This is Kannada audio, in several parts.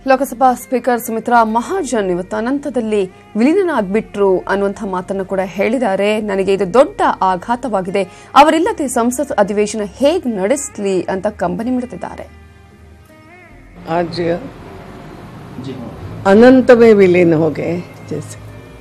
ಲೋಕಸಭಾ ಸ್ಪೀಕರ್ ಸುಮಿತ್ರಾ ಮಹಾಜನ್ ಇವತ್ತು ಅನಂತದಲ್ಲಿ ವಿಲೀನನಾಗ್ಬಿಟ್ರು ಅನ್ನುವಂಥ ಮಾತನ್ನು ಕೂಡ ಹೇಳಿದ್ದಾರೆ ನನಗೆ ಇದು ದೊಡ್ಡ ಆಘಾತವಾಗಿದೆ ಅವರಿಲ್ಲದೆ ಸಂಸತ್ ಅಧಿವೇಶನ ಹೇಗ್ ನಡೆಸಲಿ ಅಂತ ಕಂಬನಿ ಮಿಡುತ್ತಿದ್ದಾರೆ आज अनंत में विलीन हो गए जैसे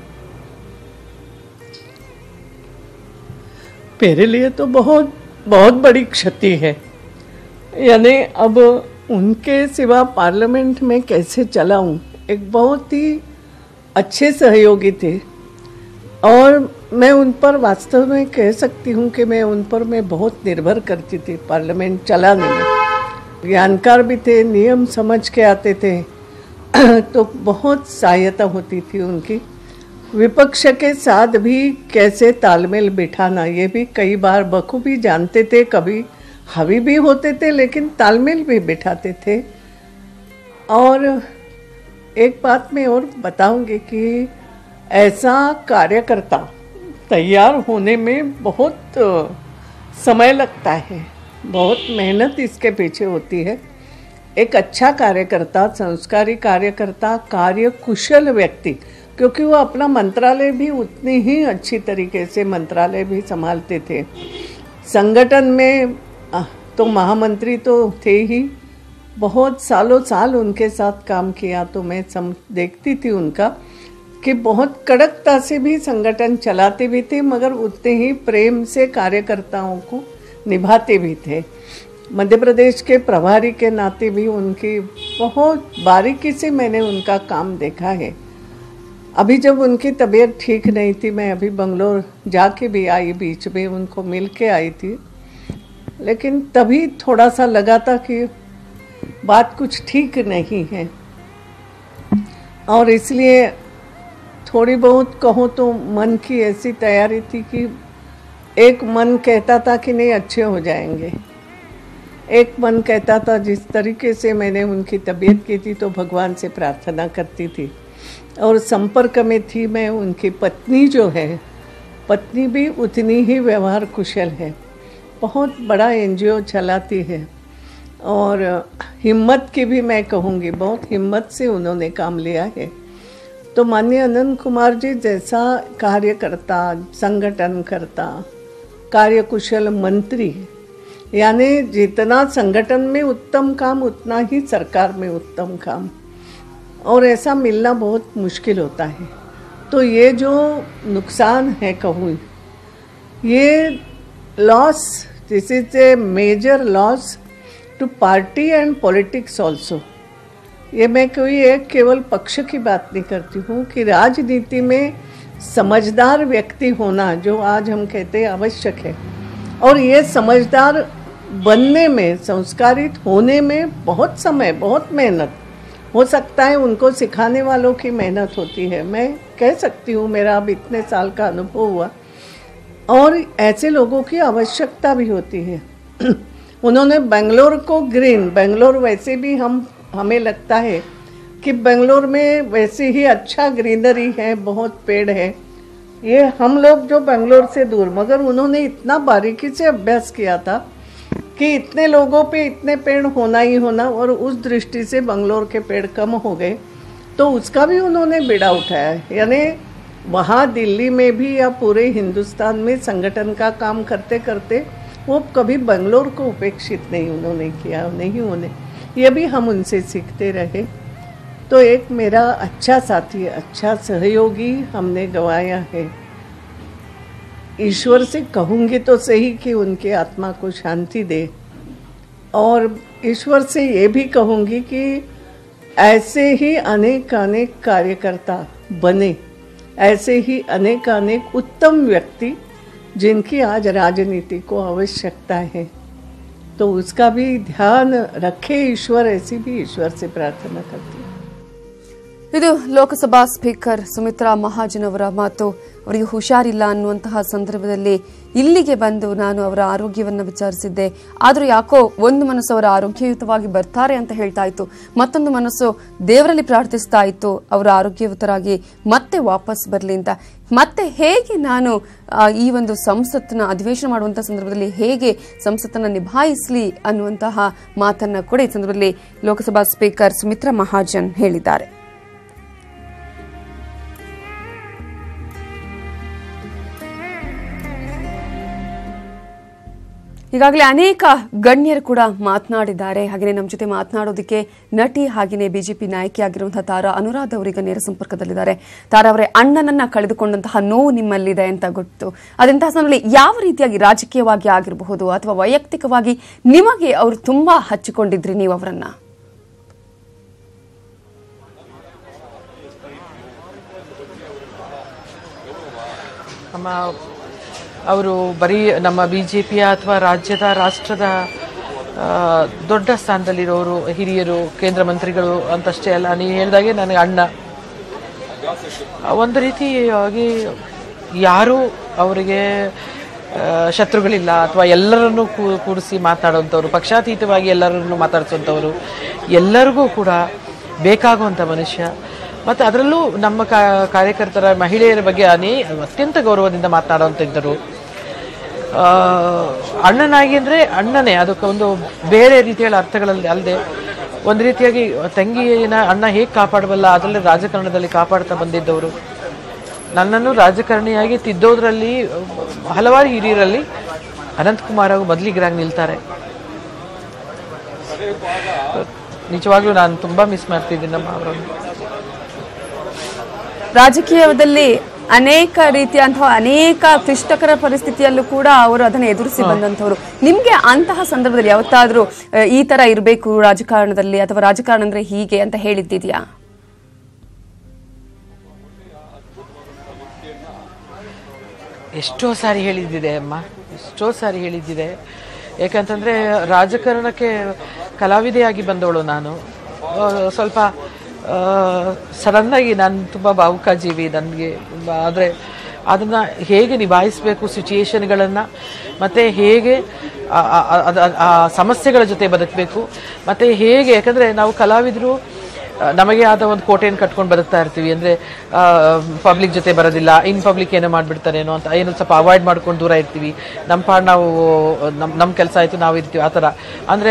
मेरे लिए तो बहुत बहुत बड़ी क्षति है यानी अब उनके सिवा पार्लियामेंट में कैसे चलाऊं एक बहुत ही अच्छे सहयोगी थे और मैं उन पर वास्तव में कह सकती हूँ कि मैं उन पर मैं बहुत निर्भर करती थी पार्लियामेंट चलाने में जानकार भी थे नियम समझ के आते थे तो बहुत सहायता होती थी उनकी विपक्ष के साथ भी कैसे तालमेल बिठाना ये भी कई बार बखूबी जानते थे कभी हावी भी होते थे लेकिन तालमेल भी बिठाते थे और एक बात मैं और बताऊंगी कि ऐसा कार्यकर्ता तैयार होने में बहुत अ, समय लगता है बहुत मेहनत इसके पीछे होती है एक अच्छा कार्यकर्ता संस्कारी कार्यकर्ता कार्य कुशल व्यक्ति क्योंकि वो अपना मंत्रालय भी उतनी ही अच्छी तरीके से मंत्रालय भी संभालते थे संगठन में अ, तो महामंत्री तो थे ही बहुत सालों साल उनके साथ काम किया तो मैं सम देखती थी उनका कि बहुत कड़कता से भी संगठन चलाते भी थे मगर उतने ही प्रेम से कार्यकर्ताओं को निभाते भी थे मध्य प्रदेश के प्रभारी के नाते भी उनकी बहुत बारीकी से मैंने उनका काम देखा है अभी जब उनकी तबीयत ठीक नहीं थी मैं अभी बंगलोर जाके भी आई बीच में उनको मिल के आई थी लेकिन तभी थोड़ा सा लगा था कि बात कुछ ठीक नहीं है और इसलिए थोड़ी बहुत कहो तो मन की ऐसी तैयारी थी कि एक मन कहता था कि नहीं अच्छे हो जाएंगे एक मन कहता था जिस तरीके से मैंने उनकी तबीयत की थी तो भगवान से प्रार्थना करती थी और संपर्क में थी मैं उनकी पत्नी जो है पत्नी भी उतनी ही व्यवहार कुशल है बहुत बड़ा एनजीओ चलाती है और हिम्मत की भी मैं कहूँगी बहुत हिम्मत से उन्होंने काम लिया है तो माननीय अनंत कुमार जी जैसा कार्यकर्ता संगठनकर्ता कार्यकुशल मंत्री यानी जितना संगठन में उत्तम काम उतना ही सरकार में उत्तम काम और ऐसा मिलना बहुत मुश्किल होता है तो ये जो नुकसान है कहूँ ये loss this is a major loss to party and politics also ये मैं कोई एक केवल पक्ष की बात नहीं करती हूँ कि राजनीति में समझदार व्यक्ति होना जो आज हम कहते हैं आवश्यक है और ये समझदार बनने में संस्कारित होने में बहुत समय बहुत मेहनत हो सकता है उनको सिखाने वालों की मेहनत होती है मैं कह सकती हूँ मेरा अब इतने साल का अनुभव हुआ और ऐसे लोगों की आवश्यकता भी होती है उन्होंने बेंगलोर को ग्रीन बेंगलोर वैसे भी हम हमें लगता है कि बेंगलोर में वैसे ही अच्छा ग्रीनरी है बहुत पेड़ है ये हम लोग जो बेंगलोर से दूर मगर उन्होंने इतना बारीकी से अभ्यास किया था कि इतने लोगों पे इतने पेड़ होना ही होना और उस दृष्टि से बंगलोर के पेड़ कम हो गए तो उसका भी उन्होंने बेड़ा उठाया है यानी वहाँ दिल्ली में भी या पूरे हिंदुस्तान में संगठन का काम करते करते वो कभी बंगलोर को उपेक्षित नहीं उन्होंने किया नहीं उन्हें ये भी हम उनसे सीखते रहे तो एक मेरा अच्छा साथी अच्छा सहयोगी हमने गंवाया है ईश्वर से कहूँगी तो सही कि उनकी आत्मा को शांति दे और ईश्वर से ये भी कहूँगी कि ऐसे ही अनेक अनेक कार्यकर्ता बने ऐसे ही अनेक अनेक उत्तम व्यक्ति जिनकी आज राजनीति को आवश्यकता है तो उसका भी ध्यान रखे ईश्वर ऐसी भी ईश्वर से प्रार्थना करती हूँ ಇದು ಲೋಕಸಭಾ ಸ್ಪೀಕರ್ ಸುಮಿತ್ರಾ ಮಹಾಜನ್ ಅವರ ಮಾತು ಅವರಿಗೆ ಹುಷಾರಿಲ್ಲ ಅನ್ನುವಂತಹ ಸಂದರ್ಭದಲ್ಲಿ ಇಲ್ಲಿಗೆ ಬಂದು ನಾನು ಅವರ ಆರೋಗ್ಯವನ್ನು ವಿಚಾರಿಸಿದ್ದೆ ಆದರೂ ಯಾಕೋ ಒಂದು ಮನಸ್ಸು ಅವರ ಆರೋಗ್ಯಯುತವಾಗಿ ಬರ್ತಾರೆ ಅಂತ ಹೇಳ್ತಾ ಇತ್ತು ಮತ್ತೊಂದು ಮನಸ್ಸು ದೇವರಲ್ಲಿ ಪ್ರಾರ್ಥಿಸ್ತಾ ಇತ್ತು ಅವರ ಆರೋಗ್ಯಯುತರಾಗಿ ಮತ್ತೆ ವಾಪಸ್ ಬರಲಿ ಅಂತ ಮತ್ತೆ ಹೇಗೆ ನಾನು ಆ, ಈ ಒಂದು ಸಂಸತ್ತಿನ ಅಧಿವೇಶನ ಮಾಡುವಂತಹ ಸಂದರ್ಭದಲ್ಲಿ ಹೇಗೆ ಸಂಸತ್ತನ್ನು ನಿಭಾಯಿಸಲಿ ಅನ್ನುವಂತಹ ಮಾತನ್ನ ಕೂಡ ಈ ಸಂದರ್ಭದಲ್ಲಿ ಲೋಕಸಭಾ ಸ್ಪೀಕರ್ ಸುಮಿತ್ರಾ ಮಹಾಜನ್ ಹೇಳಿದ್ದಾರೆ ಈಗಾಗಲೇ ಅನೇಕ ಗಣ್ಯರು ಕೂಡ ಮಾತನಾಡಿದ್ದಾರೆ ಹಾಗೆಯೇ ನಮ್ಮ ಜೊತೆ ಮಾತನಾಡೋದಕ್ಕೆ ನಟಿ ಹಾಗೆಯೇ ಬಿಜೆಪಿ ನಾಯಕಿಯಾಗಿರುವಂತಹ ತಾರಾ ಅನುರಾಧ ಅವರೀಗ ನೇರ ಸಂಪರ್ಕದಲ್ಲಿದ್ದಾರೆ ತಾರಾ ಅವರೇ ಅಣ್ಣನನ್ನ ಕಳೆದುಕೊಂಡಂತಹ ನೋವು ನಿಮ್ಮಲ್ಲಿದೆ ಅಂತ ಗೊತ್ತು ಅದೆಂತಹ ಸಮಯದಲ್ಲಿ ಯಾವ ರೀತಿಯಾಗಿ ರಾಜಕೀಯವಾಗಿ ಆಗಿರಬಹುದು ಅಥವಾ ವೈಯಕ್ತಿಕವಾಗಿ ನಿಮಗೆ ಅವರು ತುಂಬಾ ಹಚ್ಚಿಕೊಂಡಿದ್ರಿ ನೀವು ಅವರನ್ನ ನಮ್ಮ ಅವರು ಬರೀ ನಮ್ಮ ಬಿ ಜೆ ಪಿಯ ಅಥವಾ ರಾಜ್ಯದ ರಾಷ್ಟ್ರದ ಆ, ದೊಡ್ಡ ಸ್ಥಾನದಲ್ಲಿರೋರು ಹಿರಿಯರು ಕೇಂದ್ರ ಮಂತ್ರಿಗಳು ಅಂತಷ್ಟೇ ಅಲ್ಲ ನೀವು ಹೇಳಿದಾಗೆ ನನಗೆ ಅಣ್ಣ ಆ, ಒಂದು ರೀತಿಯಾಗಿ ಯಾರೂ ಅವರಿಗೆ ಆ, ಶತ್ರುಗಳಿಲ್ಲ ಅಥವಾ ಎಲ್ಲರನ್ನೂ ಕೂ- ಕೂಡಿಸಿ ಮಾತಾಡುವಂಥವ್ರು ಪಕ್ಷಾತೀತವಾಗಿ ಎಲ್ಲರನ್ನು ಮಾತಾಡಿಸುವಂಥವ್ರು ಎಲ್ಲರಿಗೂ ಕೂಡ ಬೇಕಾಗುವಂಥ ಮನುಷ್ಯ ಮತ್ತು ಅದರಲ್ಲೂ ನಮ್ಮ ಕಾ- ಕಾರ್ಯಕರ್ತರ ಮಹಿಳೆಯರ ಬಗ್ಗೆ ಅನೇ ಅತ್ಯಂತ ಗೌರವದಿಂದ ಮಾತನಾಡುವಂಥದ್ದರು ಆ, ಅಣ್ಣನಾಗಿ ಅಂದರೆ ಅಣ್ಣನೇ ಅದಕ್ಕೆ ಒಂದು ಬೇರೆ ರೀತಿಯ ಅರ್ಥಗಳಲ್ಲಿ ಅಲ್ಲದೆ ಒಂದು ರೀತಿಯಾಗಿ ತಂಗಿನ ಅಣ್ಣ ಹೇಗೆ ಕಾಪಾಡಬಲ್ಲ ಅದರಲ್ಲಿ ರಾಜಕಾರಣದಲ್ಲಿ ಕಾಪಾಡ್ತಾ ಬಂದಿದ್ದವರು ನನ್ನನ್ನು ರಾಜಕಾರಣಿಯಾಗಿ ತಿದ್ದೋದ್ರಲ್ಲಿ ಹಲವಾರು ಹಿರಿಯರಲ್ಲಿ ಅನಂತಕುಮಾರ್ ಅವರು ಮೊದಲಿಗರಾಗಿ ನಿಲ್ತಾರೆ ನಿಜವಾಗ್ಲೂ ನಾನು ತುಂಬಾ ಮಿಸ್ ಮಾಡ್ತಿದ್ದೀನಿ ನಮ್ಮ ಅವರನ್ನು ರಾಜಕೀಯದಲ್ಲಿ ಅನೇಕ ರೀತಿಯಂತಹ ಅನೇಕ ಕ್ಲಿಷ್ಟಕರ ಪರಿಸ್ಥಿತಿಯಲ್ಲೂ ಕೂಡ ಅವರು ಅದನ್ನು ಎದುರಿಸಿ ಬಂದಂತವರು ನಿಮ್ಗೆ ಅಂತಹ ಸಂದರ್ಭದಲ್ಲಿ ಯಾವತ್ತಾದ್ರೂ ಆ, ಈ ತರ ಇರಬೇಕು ರಾಜಕಾರಣದಲ್ಲಿ ಅಥವಾ ರಾಜಕಾರಣ ಅಂದ್ರೆ ಹೀಗೆ ಅಂತ ಹೇಳಿದ್ದಿದ್ಯಾ ಎಷ್ಟೋ ಸಾರಿ ಹೇಳಿದ್ದಿದೆ ಅಮ್ಮ ಎಷ್ಟೋ ಸಾರಿ ಹೇಳಿದ್ದಿದೆ ಯಾಕಂತಂದರೆ ರಾಜಕಾರಣಕ್ಕೆ ಕಲಾವಿದೆಯಾಗಿ ಬಂದವಳು ನಾನು ಆ, ಸ್ವಲ್ಪ ಸಡನ್ನಾಗಿ ನಾನು ತುಂಬ ಭಾವುಕ ಜೀವಿ ನನಗೆ ಆದರೆ ಅದನ್ನು ಹೇಗೆ ನಿಭಾಯಿಸಬೇಕು ಸಿಚುಯೇಷನ್ಗಳನ್ನು ಮತ್ತು ಹೇಗೆ ಆ- ಆ- ಆ- ಅದ- ಆ ಸಮಸ್ಯೆಗಳ ಜೊತೆ ಬದುಕಬೇಕು ಮತ್ತು ಹೇಗೆ ಯಾಕಂದರೆ ನಾವು ಕಲಾವಿದರು ಆ, ನಮಗೆ ಆದ ಒಂದು ಕೋಟೆಯನ್ನು ಕಟ್ಕೊಂಡು ಬದುಕ್ತಾ ಇರ್ತೀವಿ ಅಂದರೆ ಪಬ್ಲಿಕ್ ಜೊತೆ ಬರೋದಿಲ್ಲ ಇನ್ ಪಬ್ಲಿಕ್ ಏನೋ ಮಾಡಿಬಿಡ್ತಾರೇನೋ ಅಂತ ಏನೋ ಸ್ವಲ್ಪ ಅವಾಯ್ಡ್ ಮಾಡ್ಕೊಂಡು ದೂರ ಇರ್ತೀವಿ ನಮ್ಮ ಪಾಡ್ ನಾವು ನಮ್ಮ ನಮ್ಮ ಕೆಲಸ ಆಯಿತು ನಾವು ಇರ್ತೀವಿ ಆ ಥರ ಅಂದರೆ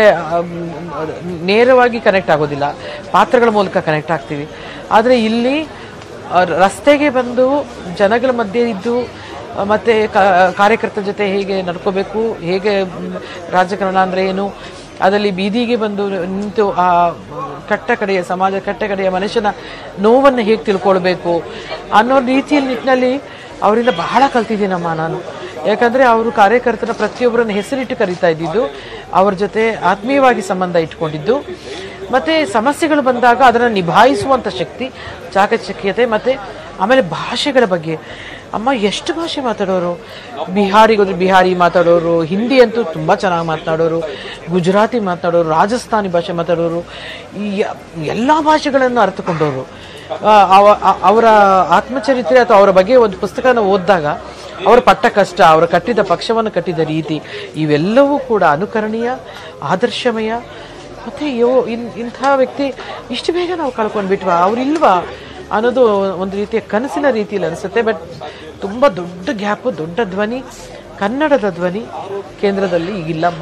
ನೇರವಾಗಿ ಕನೆಕ್ಟ್ ಆಗೋದಿಲ್ಲ ಪಾತ್ರಗಳ ಮೂಲಕ ಕನೆಕ್ಟ್ ಆಗ್ತೀವಿ ಆದರೆ ಇಲ್ಲಿ ಆ, ರಸ್ತೆಗೆ ಬಂದು ಜನಗಳ ಮಧ್ಯೆ ಇದ್ದು ಆ, ಮತ್ತೆ ಕ- ಕಾರ್ಯಕರ್ತರ ಜೊತೆ ಹೇಗೆ ನಡ್ಕೋಬೇಕು ಹೇಗೆ ಮ್, ರಾಜಕಾರಣ ಅಂದರೆ ಏನು ಅದರಲ್ಲಿ ಬೀದಿಗೆ ಬಂದು ನಿಂತು ಆ ಕಟ್ಟ ಕಡೆಯ ಸಮಾಜ ಕಟ್ಟ ಕಡೆಯ ಮನುಷ್ಯನ ನೋವನ್ನು ಹೇಗೆ ತಿಳ್ಕೊಳ್ಬೇಕು ಅನ್ನೋ ರೀತಿಯಲ್ಲಿ ನಿಟ್ಟಿನಲ್ಲಿ ಅವರಿಂದ ಬಹಳ ಕಲ್ತಿದ್ದೀನಮ್ಮ ನಾನು ಯಾಕಂದರೆ ಅವರು ಕಾರ್ಯಕರ್ತರ ಪ್ರತಿಯೊಬ್ಬರನ್ನು ಹೆಸರಿಟ್ಟು ಕರಿತಾ ಇದ್ದಿದ್ದು ಅವ್ರ ಜೊತೆ ಆತ್ಮೀಯವಾಗಿ ಸಂಬಂಧ ಇಟ್ಕೊಂಡಿದ್ದು ಮತ್ತು ಸಮಸ್ಯೆಗಳು ಬಂದಾಗ ಅದನ್ನು ನಿಭಾಯಿಸುವಂಥ ಶಕ್ತಿ ಚಾಕಚಕ್ಯತೆ ಮತ್ತು ಆಮೇಲೆ ಭಾಷೆಗಳ ಬಗ್ಗೆ ಅಮ್ಮ ಎಷ್ಟು ಭಾಷೆ ಮಾತಾಡೋರು ಬಿಹಾರಿಗೆ ಹೋದ್ರೆ ಬಿಹಾರಿ ಮಾತಾಡೋರು ಹಿಂದಿ ಅಂತೂ ತುಂಬ ಚೆನ್ನಾಗಿ ಮಾತನಾಡೋರು ಗುಜರಾತಿ ಮಾತಾಡೋರು ರಾಜಸ್ಥಾನಿ ಭಾಷೆ ಮಾತಾಡೋರು ಈ ಎಲ್ಲ ಭಾಷೆಗಳನ್ನು ಅರ್ಥಕೊಂಡವರು ಆ, ಅವ- ಅ- ಅವರ ಆತ್ಮಚರಿತ್ರೆ ಅಥವಾ ಅವರ ಬಗ್ಗೆ ಒಂದು ಪುಸ್ತಕನ ಓದಿದಾಗ ಅವರು ಪಟ್ಟ ಕಷ್ಟ ಅವರು ಕಟ್ಟಿದ ಪಕ್ಷವನ್ನು ಕಟ್ಟಿದ ರೀತಿ ಇವೆಲ್ಲವೂ ಕೂಡ ಅನುಕರಣೀಯ ಆದರ್ಶಮಯ ಮತ್ತು ಯೋ ಇನ್ ಇಂಥ ವ್ಯಕ್ತಿ ಇಷ್ಟು ಬೇಗ ನಾವು ಕಳ್ಕೊಂಡ್ಬಿಟ್ವಾ ಅವ್ರಿಲ್ವಾ ಅನ್ನೋದು ಒಂದು ರೀತಿಯ ಕನಸಿನ ರೀತಿಯಲ್ಲಿ ಅನಿಸುತ್ತೆ ಬಟ್ ತುಂಬ ದೊಡ್ಡ ಗ್ಯಾಪು ದೊಡ್ಡ ಧ್ವನಿ ಕನ್ನಡದ ಧ್ವನಿ ಕೇಂದ್ರದಲ್ಲಿ ಈಗಿಲ್ಲಮ್ಮ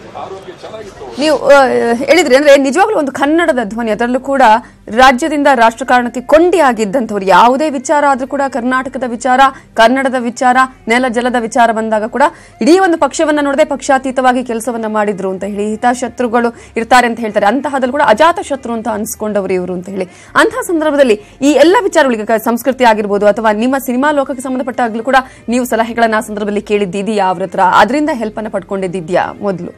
ನೀವು ಆ, ಹೇಳಿದ್ರಿ ಅಂದ್ರೆ ನಿಜವಾಗ್ಲೂ ಒಂದು ಕನ್ನಡದ ಧ್ವನಿ ಅದರಲ್ಲೂ ಕೂಡ ರಾಜ್ಯದಿಂದ ರಾಷ್ಟ್ರಕಾರಣಕ್ಕೆ ಕೊಂಡಿಯಾಗಿದ್ದಂಥವ್ರು ಯಾವುದೇ ವಿಚಾರ ಆದ್ರೂ ಕೂಡ ಕರ್ನಾಟಕದ ವಿಚಾರ ಕನ್ನಡದ ವಿಚಾರ ನೆಲ ಜಲದ ವಿಚಾರ ಬಂದಾಗ ಕೂಡ ಇಡೀ ಒಂದು ಪಕ್ಷವನ್ನ ನೋಡದೆ ಪಕ್ಷಾತೀತವಾಗಿ ಕೆಲಸವನ್ನ ಮಾಡಿದ್ರು ಅಂತ ಹೇಳಿ ಹಿತಾಶತ್ರುಗಳು ಇರ್ತಾರೆ ಅಂತ ಹೇಳ್ತಾರೆ ಅಂತಹದಲ್ಲಿ ಕೂಡ ಅಜಾತ ಶತ್ರು ಅಂತ ಅನ್ಸ್ಕೊಂಡವರು ಇವರು ಅಂತ ಹೇಳಿ ಅಂತಹ ಸಂದರ್ಭದಲ್ಲಿ ಈ ಎಲ್ಲ ವಿಚಾರಗಳಿಗೆ ಕ- ಸಂಸ್ಕೃತಿ ಆಗಿರ್ಬೋದು ಅಥವಾ ನಿಮ್ಮ ಸಿನಿಮಾ ಲೋಕಕ್ಕೆ ಸಂಬಂಧಪಟ್ಟಾಗ್ಲೂ ಕೂಡ ನೀವು ಸಲಹೆಗಳನ್ನ ಆ ಸಂದರ್ಭದಲ್ಲಿ ಕೇಳಿದ್ದಿದ್ಯಾ ಅವ್ರ ಹತ್ರ ಅದರಿಂದ ಹೆಲ್ಪ್ ಅನ್ನ ಪಡ್ಕೊಂಡಿದ್ದಿದ್ಯಾ ಮೊದಲು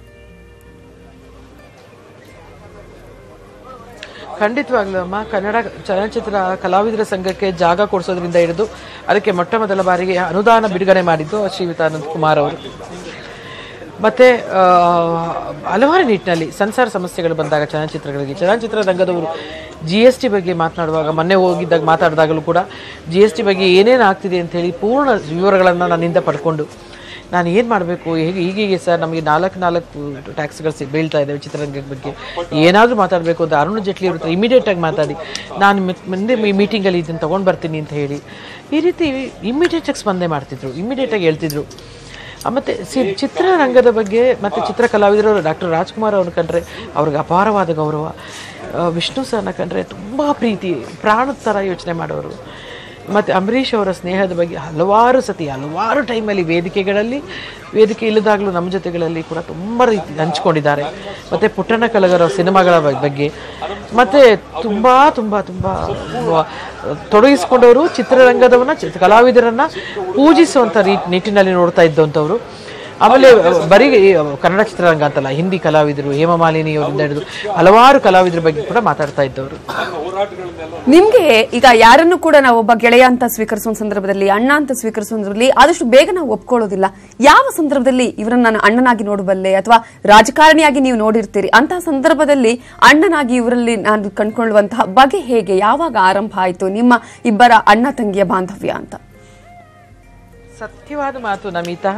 ಖಂಡಿತವಾಗ್ಲೂ ಅಮ್ಮ ಕನ್ನಡ ಚಲನಚಿತ್ರ ಕಲಾವಿದರ ಸಂಘಕ್ಕೆ ಜಾಗ ಕೊಡಿಸೋದ್ರಿಂದ ಹಿಡಿದು ಅದಕ್ಕೆ ಮೊಟ್ಟ ಮೊದಲ ಬಾರಿಗೆ ಅನುದಾನ ಬಿಡುಗಡೆ ಮಾಡಿದ್ದು ಶ್ರೀಯುತ ಅನಂತ್ ಕುಮಾರ್ ಅವರು ಮತ್ತು ಹಲವಾರು ನಿಟ್ಟಿನಲ್ಲಿ ಸಂಸಾರ ಸಮಸ್ಯೆಗಳು ಬಂದಾಗ ಚಲನಚಿತ್ರಗಳಿಗೆ ಚಲನಚಿತ್ರ ರಂಗದವರು ಜಿ ಎಸ್ ಟಿ ಬಗ್ಗೆ ಮಾತನಾಡುವಾಗ ಮೊನ್ನೆ ಹೋಗಿದ್ದಾಗ ಮಾತಾಡಿದಾಗಲೂ ಕೂಡ ಜಿ ಎಸ್ ಟಿ ಬಗ್ಗೆ ಏನೇನು ಆಗ್ತಿದೆ ಅಂತ ಹೇಳಿ ಪೂರ್ಣ ವಿವರಗಳನ್ನು ನನ್ನಿಂದ ಪಡ್ಕೊಂಡು ನಾನು ಏನು ಮಾಡಬೇಕು ಹೇಗೆ ಹೀಗೀಗೆ ಸರ್ ನಮಗೆ ನಾಲ್ಕು ನಾಲ್ಕು ಟ್ಯಾಕ್ಸ್ಗಳು ಸಿ ಬೀಳ್ತಾ ಇದ್ದಾವೆ ಚಿತ್ರರಂಗದ ಬಗ್ಗೆ ಏನಾದರೂ ಮಾತಾಡಬೇಕು ಅಂತ ಅರುಣ್ ಜೇಟ್ಲಿ ಅವ್ರ ಹತ್ರ ಇಮಿಡಿಯೇಟಾಗಿ ಮಾತಾಡಿ ನಾನು ಮಿತ್- ಮುಂದೆ ಈ ಮೀಟಿಂಗಲ್ಲಿ ಇದನ್ನು ತೊಗೊಂಡು ಬರ್ತೀನಿ ಅಂತ ಹೇಳಿ ಈ ರೀತಿ ಇಮಿಡಿಯೇಟಾಗಿ ಸ್ಪಂದನೆ ಮಾಡ್ತಿದ್ರು ಇಮಿಡಿಯೇಟಾಗಿ ಹೇಳ್ತಿದ್ರು ಆ, ಮತ್ತೆ ಸಿ ಚಿತ್ರರಂಗದ ಬಗ್ಗೆ ಮತ್ತು ಚಿತ್ರ ಕಲಾವಿದರು ಡಾಕ್ಟರ್ ರಾಜ್ಕುಮಾರ್ ಅವ್ರನ್ನ ಕಂಡ್ರೆ ಅವ್ರಿಗೆ ಅಪಾರವಾದ ಗೌರವ ಆ, ವಿಷ್ಣು ಸರ್ನ ಕಂಡ್ರೆ ತುಂಬ ಪ್ರೀತಿ ಪ್ರಾಣದ ಥರ ಯೋಚನೆ ಮಾಡೋರು ಮತ್ತು ಅಂಬರೀಷ್ ಅವರ ಸ್ನೇಹದ ಬಗ್ಗೆ ಹಲವಾರು ಸತಿ ಹಲವಾರು ಟೈಮಲ್ಲಿ ವೇದಿಕೆಗಳಲ್ಲಿ ವೇದಿಕೆ ಇಲ್ಲದಾಗಲೂ ನಮ್ಮ ಜೊತೆಗಳಲ್ಲಿ ಕೂಡ ತುಂಬ ರೀತಿ ಹಂಚ್ಕೊಂಡಿದ್ದಾರೆ ಮತ್ತು ಪುಟ್ಟಣ್ಣ ಕಲಗರ ಸಿನಿಮಾಗಳ ಬಗ್- ಬಗ್ಗೆ ಮತ್ತು ತುಂಬ ತುಂಬ ತುಂಬ ತೊಡಗಿಸ್ಕೊಂಡವರು ಚಿತ್ರರಂಗದವನ್ನ ಚಿತ್ರ ಕಲಾವಿದರನ್ನ ಪೂಜಿಸುವಂಥ ರೀ ನಿಟ್ಟಿನಲ್ಲಿ ನೋಡ್ತಾ ಇದ್ದಂಥವ್ರು ಆಮೇಲೆ ಬರೀ ಕನ್ನಡ ಚಿತ್ರರಂಗ ಅಂತಲ್ಲ ಹಿಂದಿ ಕಲಾವಿದರು ಹೇಮಮಾಲಿನಿ ಅವರಿಂದ ಹಿಡಿದು ಹಲವಾರು ಕಲಾವಿದರ ಬಗ್ಗೆ ಕೂಡ ಮಾತಾಡ್ತಾ ಇದ್ದವರು ನಿಮ್ಗೆ ಈಗ ಯಾರನ್ನು ಕೂಡ ನಾವು ಒಬ್ಬ ಗೆಳೆಯ ಅಂತ ಸ್ವೀಕರಿಸುವ ಸಂದರ್ಭದಲ್ಲಿ ಅಣ್ಣ ಅಂತ ಸ್ವೀಕರಿಸುವ ಸಂದರ್ಭದಲ್ಲಿ ಆದಷ್ಟು ಬೇಗ ನಾವು ಒಪ್ಕೊಳ್ಳೋದಿಲ್ಲ ಯಾವ ಸಂದರ್ಭದಲ್ಲಿ ಇವರನ್ನ ನಾನು ಅಣ್ಣನಾಗಿ ನೋಡಬಲ್ಲೆ ಅಥವಾ ರಾಜಕಾರಣಿಯಾಗಿ ನೀವು ನೋಡಿರ್ತೀರಿ ಅಂತಹ ಸಂದರ್ಭದಲ್ಲಿ ಅಣ್ಣನಾಗಿ ಇವರಲ್ಲಿ ನಾನು ಕಂಡುಕೊಳ್ಳುವಂತಹ ಬಗೆ ಹೇಗೆ ಯಾವಾಗ ಆರಂಭ ಆಯಿತು ನಿಮ್ಮ ಇಬ್ಬರ ಅಣ್ಣ ತಂಗಿಯ ಬಾಂಧವ್ಯ ಅಂತ ಸತ್ಯವಾದ ಮಾತು ನಮಿತಾ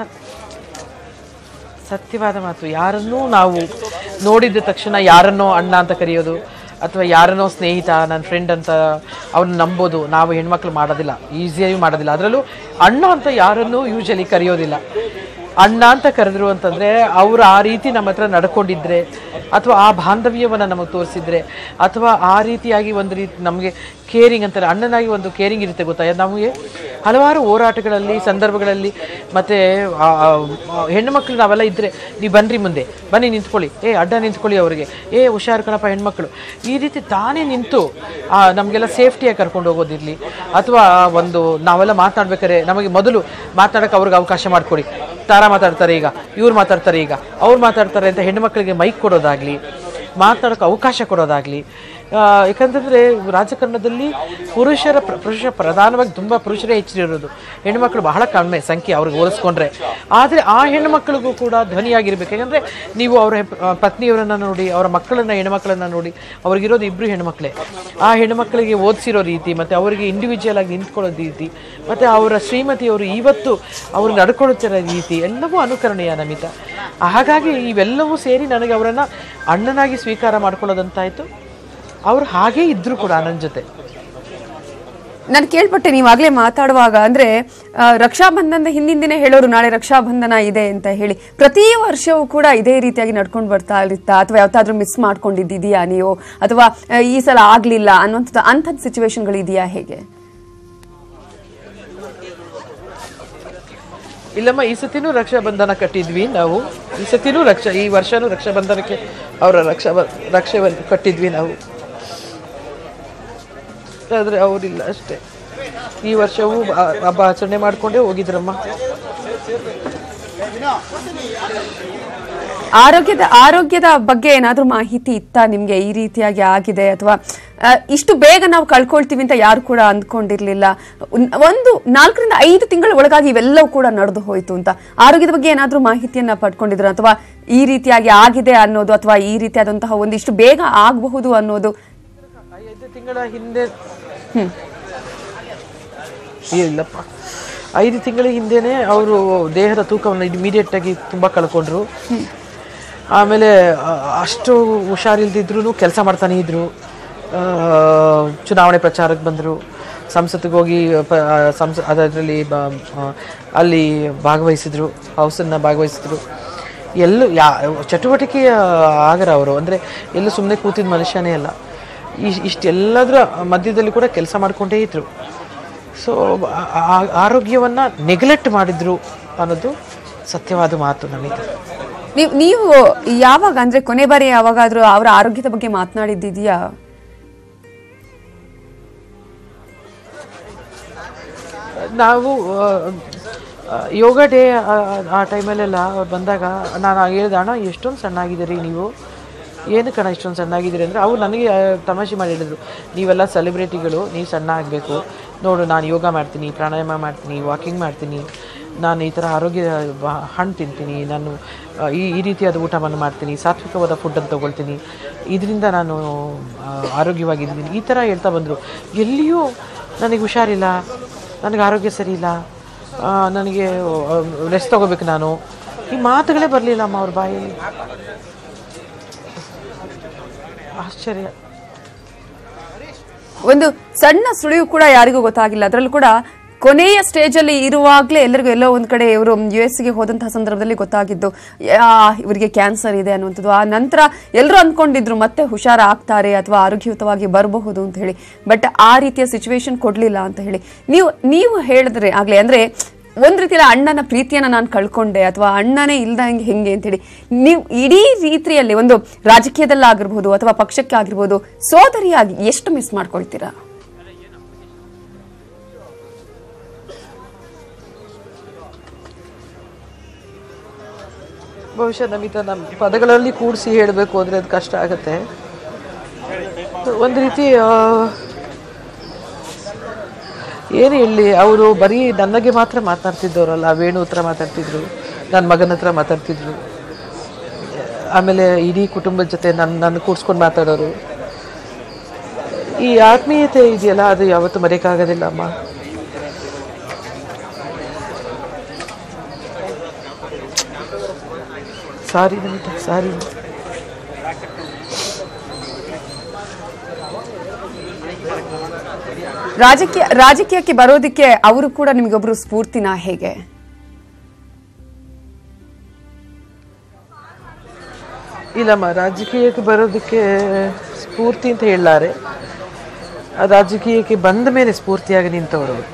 ಸತ್ಯವಾದ ಮಾತು ಯಾರನ್ನೂ ನಾವು ನೋಡಿದ ತಕ್ಷಣ ಯಾರನ್ನೋ ಅಣ್ಣ ಅಂತ ಕರೆಯೋದು ಅಥವಾ ಯಾರನ್ನೋ ಸ್ನೇಹಿತ ನನ್ನ ಫ್ರೆಂಡ್ ಅಂತ ಅವ್ರನ್ನ ನಂಬೋದು ನಾವು ಹೆಣ್ಮಕ್ಳು ಮಾಡೋದಿಲ್ಲ ಈಸಿಯಾಗಿ ಮಾಡೋದಿಲ್ಲ ಅದರಲ್ಲೂ ಅಣ್ಣ ಅಂತ ಯಾರನ್ನೂ ಯೂಶಲಿ ಕರೆಯೋದಿಲ್ಲ ಅಣ್ಣ ಅಂತ ಕರೆದ್ರು ಅಂತಂದರೆ ಅವರು ಆ ರೀತಿ ನಮ್ಮ ಹತ್ರ ನಡ್ಕೊಂಡಿದ್ರೆ ಅಥವಾ ಆ ಬಾಂಧವ್ಯವನ್ನು ನಮಗೆ ತೋರಿಸಿದ್ರೆ ಅಥವಾ ಆ ರೀತಿಯಾಗಿ ಒಂದು ರೀತಿ ನಮಗೆ ಕೇರಿಂಗ್ ಅಂತಾರೆ ಅಣ್ಣನಾಗಿ ಒಂದು ಕೇರಿಂಗ್ ಇರುತ್ತೆ ಗೊತ್ತಾ ನಮಗೆ ಹಲವಾರು ಹೋರಾಟಗಳಲ್ಲಿ ಸಂದರ್ಭಗಳಲ್ಲಿ ಮತ್ತು ಹೆಣ್ಣು ಮಕ್ಕಳು ನಾವೆಲ್ಲ ಇದ್ದರೆ ನೀವು ಬನ್ನಿರಿ ಮುಂದೆ ಬನ್ನಿ ನಿಂತ್ಕೊಳ್ಳಿ ಏ ಅಡ್ಡ ನಿಂತ್ಕೊಳ್ಳಿ ಅವರಿಗೆ ಏ ಹುಷಾರು ಕಣಪ್ಪ ಹೆಣ್ಮಕ್ಳು ಈ ರೀತಿ ತಾನೇ ನಿಂತು ಆ, ನಮಗೆಲ್ಲ ಸೇಫ್ಟಿಯಾಗಿ ಕರ್ಕೊಂಡು ಹೋಗೋದಿರಲಿ ಅಥವಾ ಒಂದು ನಾವೆಲ್ಲ ಮಾತನಾಡ್ಬೇಕಾದ್ರೆ ನಮಗೆ ಮೊದಲು ಮಾತನಾಡೋಕೆ ಅವ್ರಿಗೆ ಅವಕಾಶ ಮಾಡಿಕೊಡಿ ತಾರಾ ಮಾತಾಡ್ತಾರೆ ಈಗ ಇವ್ರು ಮಾತಾಡ್ತಾರೆ ಈಗ ಅವ್ರು ಮಾತಾಡ್ತಾರೆ ಅಂತ ಹೆಣ್ಣು ಮಕ್ಕಳಿಗೆ ಮೈಕ್ ಕೊಡೋದಾಗಲಿ ಮಾತಾಡೋಕೆ ಅವಕಾಶ ಕೊಡೋದಾಗಲಿ ಆ, ಯಾಕಂತಂದ್ರೆ ರಾಜಕಾರಣದಲ್ಲಿ ಪುರುಷರ ಪ್ರ- ಪುರುಷ ಪ್ರಧಾನವಾಗಿ ತುಂಬ ಪುರುಷರೇ ಹೆಚ್ಚಿರೋದು ಹೆಣ್ಮಕ್ಳು ಬಹಳ ಕಡಿಮೆ ಸಂಖ್ಯೆ ಅವ್ರಿಗೆ ಹೋಲಿಸ್ಕೊಂಡ್ರೆ ಆದರೆ ಆ ಹೆಣ್ಮಕ್ಳಿಗೂ ಕೂಡ ಧ್ವನಿಯಾಗಿರ್ಬೇಕು ಯಾಕಂದರೆ ನೀವು ಅವರ ಹೆಪ್- ಆ, ಪತ್ನಿಯವರನ್ನ ನೋಡಿ ಅವರ ಮಕ್ಕಳನ್ನ ಹೆಣ್ಮಕ್ಳನ್ನ ನೋಡಿ ಅವ್ರಿಗಿರೋದು ಇಬ್ಬರು ಹೆಣ್ಮಕ್ಳೇ ಆ ಹೆಣ್ಮಕ್ಳಿಗೆ ಓದಿಸಿರೋ ರೀತಿ ಮತ್ತು ಅವರಿಗೆ ಇಂಡಿವಿಜುವಲ್ ಆಗಿ ನಿಂತ್ಕೊಳ್ಳೋ ರೀತಿ ಮತ್ತು ಅವರ ಶ್ರೀಮತಿಯವರು ಇವತ್ತು ಅವರು ನಡ್ಕೊಳ್ಳುತ್ತಿರೋ ರೀತಿ ಎಲ್ಲವೂ ಅನುಕರಣೀಯ ನಮಿತ ಹಾಗಾಗಿ ಇವೆಲ್ಲವೂ ಸೇರಿ ನನಗೆ ಅವರನ್ನು ಅಣ್ಣನಾಗಿ ಸ್ವೀಕಾರ ಮಾಡ್ಕೊಳ್ಳೋದಂತಾಯಿತು ಅವ್ರು ಹಾಗೇ ಇದ್ದರು ಕೂಡ ನನ್ನ ಜೊತೆ ನಾನು ಕೇಳ್ಪಟ್ಟೆ ನೀವಾಗಲೇ ಮಾತಾಡುವಾಗ ಅಂದ್ರೆ ಆ, ರಕ್ಷಾಬಂಧನದ ಹಿಂದಿನ ದಿನ ಹೇಳೋರು ನಾಳೆ ರಕ್ಷಾಬಂಧನ ಇದೆ ಅಂತ ಹೇಳಿ ಪ್ರತಿ ವರ್ಷವೂ ಕೂಡ ಇದೇ ರೀತಿಯಾಗಿ ನಡ್ಕೊಂಡು ಬರ್ತಾ ಇರುತ್ತಾ ಅಥವಾ ಯಾವತ್ತಾದ್ರೂ ಮಿಸ್ ಮಾಡ್ಕೊಂಡಿದ್ದೀಯಾ ನೀವು ಅಥವಾ ಆ, ಈ ಸಲ ಆಗ್ಲಿಲ್ಲ ಅನ್ನುವಂಥದ್ದು ಅಂಥದ್ದು ಸಿಚುವೇಶನ್ಗಳು ಇದೆಯಾ ಹೇಗೆ ಇಲ್ಲಮ್ಮ ಈ ಸತಿನೂ ರಕ್ಷಾಬಂಧನ ಕಟ್ಟಿದ್ವಿ ನಾವು ಈ ಸತಿನೂ ರಕ್ಷಾ ಈ ವರ್ಷನೂ ರಕ್ಷಾಬಂಧನಕ್ಕೆ ಅವರ ರಕ್ಷಾ ರಕ್ಷೆವನ್ನು ಕಟ್ಟಿದ್ವಿ ನಾವು ಆದರೆ ಅವರಿಲ್ಲ ಅಷ್ಟೇ ಈ ವರ್ಷವೂ ಆ- ಹಬ್ಬ ಆಚರಣೆ ಮಾಡಿಕೊಂಡೇ ಹೋಗಿದ್ರಮ್ಮ ಆರೋಗ್ಯದ ಆರೋಗ್ಯದ ಬಗ್ಗೆ ಏನಾದ್ರೂ ಮಾಹಿತಿ ಇತ್ತಾ ನಿಮ್ಗೆ ಈ ರೀತಿಯಾಗಿ ಆಗಿದೆ ಅಥವಾ ಆ, ಇಷ್ಟು ಬೇಗ ನಾವು ಕಳ್ಕೊಳ್ತೀವಿ ಅಂತ ಯಾರು ಕೂಡ ಅಂದ್ಕೊಂಡಿರ್ಲಿಲ್ಲ ಉನ್- ಒಂದು ನಾಲ್ಕರಿಂದ ಐದು ತಿಂಗಳ ಒಳಗಾಗಿ ಇವೆಲ್ಲವೂ ಕೂಡ ನಡೆದು ಹೋಯ್ತು ಅಂತ ಆರೋಗ್ಯದ ಬಗ್ಗೆ ಏನಾದ್ರೂ ಮಾಹಿತಿಯನ್ನ ಪಡ್ಕೊಂಡಿದ್ರ ಅಥವಾ ಈ ರೀತಿಯಾಗಿ ಆಗಿದೆ ಅನ್ನೋದು ಅಥವಾ ಈ ರೀತಿಯಾದಂತಹ ಒಂದಿಷ್ಟು ಬೇಗ ಆಗಬಹುದು ಅನ್ನೋದು ಐದು ತಿಂಗಳ ಹಿಂದೆ ಇಲ್ಲಪ್ಪ ಐದು ತಿಂಗಳ ಹಿಂದೆನೆ ಅವರು ದೇಹದ ತೂಕವನ್ನು ಇಮಿಡಿಯೇಟ್ ಆಗಿ ತುಂಬ ಕಳ್ಕೊಂಡ್ರು ಆಮೇಲೆ ಆ, ಅಷ್ಟು ಹುಷಾರಿಲ್ದಿದ್ರು ಕೆಲಸ ಮಾಡ್ತಾನೆ ಇದ್ರು ಆ, ಚುನಾವಣೆ ಪ್ರಚಾರಕ್ಕೆ ಬಂದರು ಸಂಸತ್ತಿಗೆ ಹೋಗಿ ಪ ಸಂಸ ಅದರಲ್ಲಿ ಬ ಆ, ಅಲ್ಲಿ ಭಾಗವಹಿಸಿದ್ರು ಹೌಸನ್ನು ಭಾಗವಹಿಸಿದ್ರು ಎಲ್ಲೂ ಯಾ ಚಟುವಟಿಕೆಯ ಆಗರ ಅವರು ಅಂದರೆ ಎಲ್ಲೂ ಸುಮ್ಮನೆ ಕೂತಿದ್ದ ಮನುಷ್ಯನೇ ಅಲ್ಲ ಇಶ್ ಇಷ್ಟೆಲ್ಲದರ ಮಧ್ಯದಲ್ಲಿ ಕೂಡ ಕೆಲಸ ಮಾಡಿಕೊಂಡೇ ಇದ್ರು ಸೊ ಆರೋಗ್ಯವನ್ನು ನೆಗ್ಲೆಕ್ಟ್ ಮಾಡಿದ್ರು ಅನ್ನೋದು ಸತ್ಯವಾದ ಮಾತು ನನಗೆ ನೀವು ನೀವು ಯಾವಾಗ ಅಂದ್ರೆ ಕೊನೆ ಬಾರಿ ಯಾವಾಗಾದ್ರೂ ಅವರ ಆರೋಗ್ಯದ ಬಗ್ಗೆ ಮಾತನಾಡಿದ್ದಿದೆಯಾ ನಾವು ಆ, ಆ, ಯೋಗ ಡೇ ಆ ಟೈಮಲ್ಲೆಲ್ಲ ಅವ್ರು ಬಂದಾಗ ನಾನು ಹೇಳಿದೆ ಅಣ್ಣ ಎಷ್ಟೊಂದು ಸಣ್ಣಾಗಿದ್ದೀರಿ ನೀವು ಏನು ಕಣ ಇಷ್ಟೊಂದು ಸಣ್ಣಾಗಿದ್ದೀರಿ ಅಂದರೆ ಅವ್ರು ನನಗೆ ಆ, ತಮಾಷೆ ಮಾಡಿ ಹೇಳಿದ್ರು ನೀವೆಲ್ಲ ಸೆಲೆಬ್ರಿಟಿಗಳು ನೀವು ಸಣ್ಣ ಆಗಬೇಕು ನೋಡು ನಾನು ಯೋಗ ಮಾಡ್ತೀನಿ ಪ್ರಾಣಾಯಾಮ ಮಾಡ್ತೀನಿ ವಾಕಿಂಗ್ ಮಾಡ್ತೀನಿ ನಾನು ಈ ಥರ ಆರೋಗ್ಯ ಬ- ಹಣ್ಣು ತಿಂತೀನಿ ನಾನು ಆ, ಈ ಈ ರೀತಿಯಾದ ಊಟವನ್ನು ಮಾಡ್ತೀನಿ ಸಾತ್ವಿಕವಾದ ಫುಡ್ಡನ್ನು ತೊಗೊಳ್ತೀನಿ ಇದರಿಂದ ನಾನು ಆ, ಆರೋಗ್ಯವಾಗಿದ್ದೀನಿ ಈ ಥರ ಹೇಳ್ತಾ ಬಂದರು ಎಲ್ಲಿಯೂ ನನಗೆ ಹುಷಾರಿಲ್ಲ ನನಗೆ ಆರೋಗ್ಯ ಸರಿ ಇಲ್ಲ ಆ, ನನಗೆ ರೆಸ್ಟ್ ತೊಗೋಬೇಕು ನಾನು ಈ ಮಾತುಗಳೇ ಬರಲಿಲ್ಲಮ್ಮ ಅವ್ರ ಬಾಯಲ್ಲಿ ಆಶ್ಚರ್ಯ ಒಂದು ಸಣ್ಣ ಸುಳಿವು ಕೂಡ ಯಾರಿಗೂ ಗೊತ್ತಾಗಿಲ್ಲ ಅದರಲ್ಲೂ ಕೂಡ ಕೊನೆಯ ಸ್ಟೇಜ್ ಅಲ್ಲಿ ಇರುವಾಗಲೇ ಎಲ್ಲರಿಗೂ ಎಲ್ಲೋ ಒಂದ್ ಕಡೆ ಇವರು ಯು ಎಸ್ ಗೆ ಹೋದಂತಹ ಸಂದರ್ಭದಲ್ಲಿ ಗೊತ್ತಾಗಿದ್ದು ಯಾ, ಇವರಿಗೆ ಕ್ಯಾನ್ಸರ್ ಇದೆ ಅನ್ನುವಂಥದ್ದು ಆ ನಂತರ ಎಲ್ಲರೂ ಅಂದ್ಕೊಂಡಿದ್ರು ಮತ್ತೆ ಹುಷಾರ ಆಗ್ತಾರೆ ಅಥವಾ ಆರೋಗ್ಯಯುತವಾಗಿ ಬರಬಹುದು ಅಂತ ಹೇಳಿ ಬಟ್ ಆ ರೀತಿಯ ಸಿಚುವೇಶನ್ ಕೊಡ್ಲಿಲ್ಲ ಅಂತ ಹೇಳಿ ನೀವು ನೀವು ಹೇಳಿದ್ರೆ ಆಗ್ಲೇ ಅಂದ್ರೆ ಒಂದ್ ರೀತಿಯಲ್ಲಿ ಅಣ್ಣನ ಪ್ರೀತಿಯನ್ನ ನಾನು ಕಳ್ಕೊಂಡೆ ಅಥವಾ ಅಣ್ಣನೇ ಇಲ್ದಂಗೆ ಹೆಂಗೆ ಅಂತ ಹೇಳಿ ನೀವು ಇಡೀ ರೀತಿಯಲ್ಲಿ ಒಂದು ರಾಜಕೀಯದಲ್ಲಾಗಿರ್ಬೋದು ಅಥವಾ ಪಕ್ಷಕ್ಕೆ ಆಗಿರ್ಬೋದು ಸೋದರಿಯಾಗಿ ಎಷ್ಟು ಮಿಸ್ ಮಾಡ್ಕೊಳ್ತೀರಾ ಬಹುಶಃ ನಮಿತ ನಮ್ಮ ಪದಗಳಲ್ಲಿ ಕೂಡಿಸಿ ಹೇಳಬೇಕು ಅಂದರೆ ಅದು ಕಷ್ಟ ಆಗುತ್ತೆ ಒಂದು ರೀತಿ ಆ, ಏನು ಹೇಳಿ ಅವರು ಬರೀ ನನಗೆ ಮಾತ್ರ ಮಾತನಾಡ್ತಿದ್ದವರಲ್ಲ ವೇಣು ಹತ್ರ ಮಾತಾಡ್ತಿದ್ರು ನನ್ನ ಮಗನ ಹತ್ರ ಮಾತಾಡ್ತಿದ್ರು ಆಮೇಲೆ ಇಡೀ ಕುಟುಂಬದ ಜೊತೆ ನನ್ನ ನನ್ನ ಕೂಡ್ಸ್ಕೊಂಡು ಮಾತಾಡೋರು ಈ ಆತ್ಮೀಯತೆ ಇದೆಯಲ್ಲ ಅದು ಯಾವತ್ತೂ ಮರೆಯೋಕ್ಕಾಗೋದಿಲ್ಲ ಅಮ್ಮ ಸಾರಿ ನಮಿತ ಸಾರಿ ರಾಜಕೀಯ ರಾಜಕೀಯಕ್ಕೆ ಬರೋದಕ್ಕೆ ಅವರು ಕೂಡ ನಿಮಗೊಬ್ರು ಸ್ಫೂರ್ತಿನ ಹೇಗೆ ಇಲ್ಲಮ್ಮ ರಾಜಕೀಯಕ್ಕೆ ಬರೋದಕ್ಕೆ ಸ್ಫೂರ್ತಿ ಅಂತ ಹೇಳಲಾರೆ ಆ ರಾಜಕೀಯಕ್ಕೆ ಬಂದ ಮೇಲೆ ಸ್ಫೂರ್ತಿಯಾಗಿ ನಿಂತವರು ಅವ್ರು.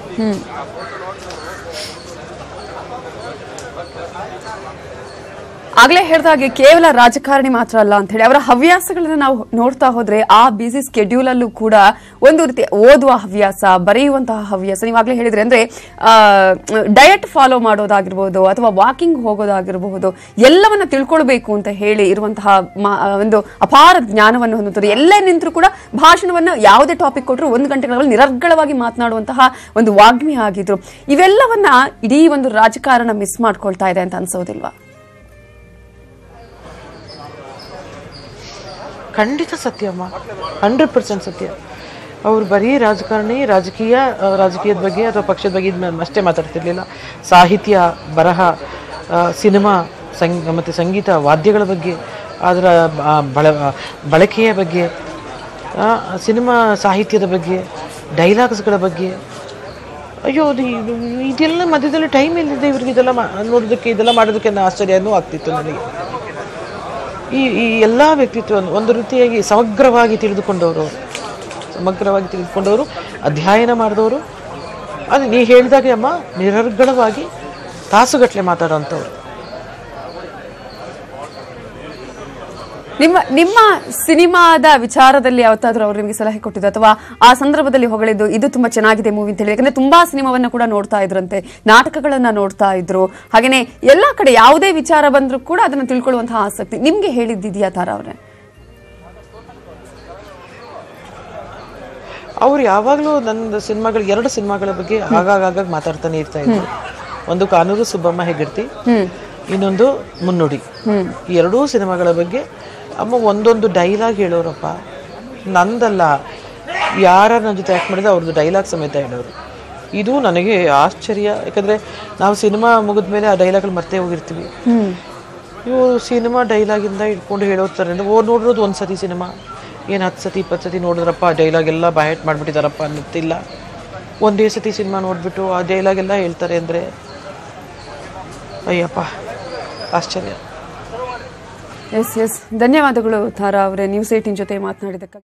ಆಗ್ಲೇ ಹೇಳ್ದ ಹಾಗೆ ಕೇವಲ ರಾಜಕಾರಣಿ ಮಾತ್ರ ಅಲ್ಲ ಅಂತ ಹೇಳಿ ಅವರ ಹವ್ಯಾಸಗಳನ್ನ ನಾವು ನೋಡ್ತಾ ಹೋದ್ರೆ ಆ ಬಿಸಿ ಸ್ಕೆಡ್ಯೂಲ್ ಅಲ್ಲೂ ಕೂಡ ಒಂದು ರೀತಿ ಓದುವ ಹವ್ಯಾಸ ಬರೆಯುವಂತಹ ಹವ್ಯಾಸ ನೀವು ಆಗ್ಲೇ ಹೇಳಿದ್ರೆ ಅಂದ್ರೆ ಡಯಟ್ ಫಾಲೋ ಮಾಡೋದಾಗಿರ್ಬೋದು ಅಥವಾ ವಾಕಿಂಗ್ ಹೋಗೋದಾಗಿರಬಹುದು ಎಲ್ಲವನ್ನ ತಿಳ್ಕೊಳ್ಬೇಕು ಅಂತ ಹೇಳಿ ಇರುವಂತಹ ಮಾ- ಒಂದು ಅಪಾರ ಜ್ಞಾನವನ್ನು ಹೊಂದುತ್ತದೆ ಎಲ್ಲೇ ನಿಂತರೂ ಕೂಡ ಭಾಷಣವನ್ನ ಯಾವುದೇ ಟಾಪಿಕ್ ಕೊಟ್ಟರು ಒಂದು ಗಂಟೆಗಳಲ್ಲಿ ನಿರರ್ಗಳವಾಗಿ ಮಾತನಾಡುವಂತಹ ಒಂದು ವಾಗ್ಮಿ ಆಗಿದ್ರು ಇವೆಲ್ಲವನ್ನ ಇಡೀ ಒಂದು ರಾಜಕಾರಣ ಮಿಸ್ ಮಾಡ್ಕೊಳ್ತಾ ಇದೆ ಅಂತ ಅನ್ಸೋದಿಲ್ವಾ ಖಂಡಿತ ಸತ್ಯಮ್ಮ ಹಂಡ್ರೆಡ್ ಪರ್ಸೆಂಟ್ ಸತ್ಯ ಅವ್ರು ಬರೀ ರಾಜಕಾರಣಿ ರಾಜಕೀಯ ಆ, ರಾಜಕೀಯದ ಬಗ್ಗೆ ಅಥವಾ ಪಕ್ಷದ ಬಗ್ಗೆ ಇದ್ ಮ- ಅಷ್ಟೇ ಮಾತಾಡ್ತಿರ್ಲಿಲ್ಲ ಸಾಹಿತ್ಯ ಬರಹ ಆ, ಸಿನಿಮಾ ಸಂಗ್ ಮತ್ತು ಸಂಗೀತ ವಾದ್ಯಗಳ ಬಗ್ಗೆ ಅದರ ಆ, ಬಳ ಬಳಕೆಯ ಬಗ್ಗೆ ಆ, ಸಿನಿಮಾ ಸಾಹಿತ್ಯದ ಬಗ್ಗೆ ಡೈಲಾಗ್ಸ್ಗಳ ಬಗ್ಗೆ ಅಯ್ಯೋ ಅದು ಇದು- ಇದೆಲ್ಲ ಮಧ್ಯದಲ್ಲಿ ಟೈಮ್ ಎಲ್ಲಿದೆ ಇವ್ರಿಗೆ ಇದೆಲ್ಲ ಮಾ- ನೋಡೋದಕ್ಕೆ ಇದೆಲ್ಲ ಮಾಡೋದಕ್ಕೆ ಅನ್ನೋ ಆಶ್ಚರ್ಯನೂ ಆಗ್ತಿತ್ತು ನನಗೆ ಈ ಈ ಎಲ್ಲ ವ್ಯಕ್ತಿತ್ವವನ್ನು ಒಂದು ರೀತಿಯಾಗಿ ಸಮಗ್ರವಾಗಿ ತಿಳಿದುಕೊಂಡವರು ಅವರು ಸಮಗ್ರವಾಗಿ ತಿಳಿದುಕೊಂಡವರು ಅಧ್ಯಯನ ಮಾಡಿದವರು ಅದು ನೀ ಹೇಳಿದಾಗೆ ಅಮ್ಮ ನಿರರ್ಗಳವಾಗಿ ತಾಸುಗಟ್ಟಲೆ ಮಾತಾಡೋಂಥವ್ರು ನಿಮ್ಮ ನಿಮ್ಮ ಸಿನಿಮಾದ ವಿಚಾರದಲ್ಲಿ ಯಾವತ್ತಾದ್ರೂ ಅವರು ನಿಮಗೆ ಸಲಹೆ ಕೊಟ್ಟಿದ್ದು ಅಥವಾ ಆ ಸಂದರ್ಭದಲ್ಲಿ ಹೊಗಳಿದ್ದು ಇದು ತುಂಬಾ ಚೆನ್ನಾಗಿದೆ ಮೂವಿ ಅಂತ ಹೇಳಿ ಯಾಕಂದ್ರೆ ತುಂಬಾ ಸಿನಿಮಾವನ್ನ ಕೂಡ ನೋಡ್ತಾ ಇದ್ರಂತೆ ನಾಟಕಗಳನ್ನ ನೋಡ್ತಾ ಇದ್ರು ಹಾಗೇನೆ ಎಲ್ಲಾ ಕಡೆ ಯಾವುದೇ ವಿಚಾರ ಬಂದ್ರೂ ಕೂಡ ಅದನ್ನ ತಿಳ್ಕೊಳ್ಳುವಂತಹ ಆಸಕ್ತಿ ನಿಮ್ಗೆ ಹೇಳಿದ್ದಿದ್ಯಾ ತಾರ ಅವ್ರೆ ಅವ್ರು ಯಾವಾಗಲೂ ನನ್ನ ಸಿನಿಮಾಗಳು ಎರಡು ಸಿನಿಮಾಗಳ ಬಗ್ಗೆ ಆಗಾಗ ಆಗಾಗ ಮಾತಾಡ್ತಾನೆ ಇರ್ತಾ ಇದ್ರು ಒಂದು ಕಾನೂರು ಸುಬ್ಬಮ್ಮ ಹೆಗ್ಗಡ್ತಿ ಇನ್ನೊಂದು ಮುನ್ನುಡಿ ಈ ಎರಡೂ ಸಿನಿಮಾಗಳ ಬಗ್ಗೆ ಅಮ್ಮ ಒಂದೊಂದು ಡೈಲಾಗ್ ಹೇಳೋರಪ್ಪ ನಂದಲ್ಲ ಯಾರ ನನ್ನ ಜೊತೆ ಆ್ಯಕ್ಟ್ ಮಾಡಿದ್ರೆ ಅವ್ರದ್ದು ಡೈಲಾಗ್ ಸಮೇತ ಹೇಳೋರು ಇದು ನನಗೆ ಆಶ್ಚರ್ಯ ಯಾಕಂದರೆ ನಾವು ಸಿನಿಮಾ ಮುಗಿದ ಮೇಲೆ ಆ ಡೈಲಾಗ್ಗಳು ಮರ್ತೇ ಹೋಗಿರ್ತೀವಿ ಇವರು ಸಿನಿಮಾ ಡೈಲಾಗಿಂದ ಇಟ್ಕೊಂಡು ಹೇಳೋತಾರೆ ಓ ನೋಡಿರೋದು ಒಂದು ಸತಿ ಸಿನಿಮಾ ಏನು ಹತ್ತು ಸತಿ ಇಪ್ಪತ್ತು ಸತಿ ನೋಡಿದ್ರಪ್ಪ ಡೈಲಾಗ್ ಎಲ್ಲ ಬಾಯಟ್ ಮಾಡಿಬಿಟ್ಟಿದಾರಪ್ಪ ಅನ್ನುತ್ತಿಲ್ಲ ಒಂದೇ ಸತಿ ಸಿನಿಮಾ ನೋಡಿಬಿಟ್ಟು ಆ ಡೈಲಾಗ್ ಎಲ್ಲ ಹೇಳ್ತಾರೆ ಅಂದರೆ ಅಯ್ಯಪ್ಪ ಆಶ್ಚರ್ಯ ಎಸ್ ಎಸ್ ಧನ್ಯವಾದಗಳು ತಾರಾ ಅವರೇ ನ್ಯೂಸ್ ಏಟಿನ್ ಜೊತೆ ಮಾತನಾಡಿದ್ದಕ್ಕೆ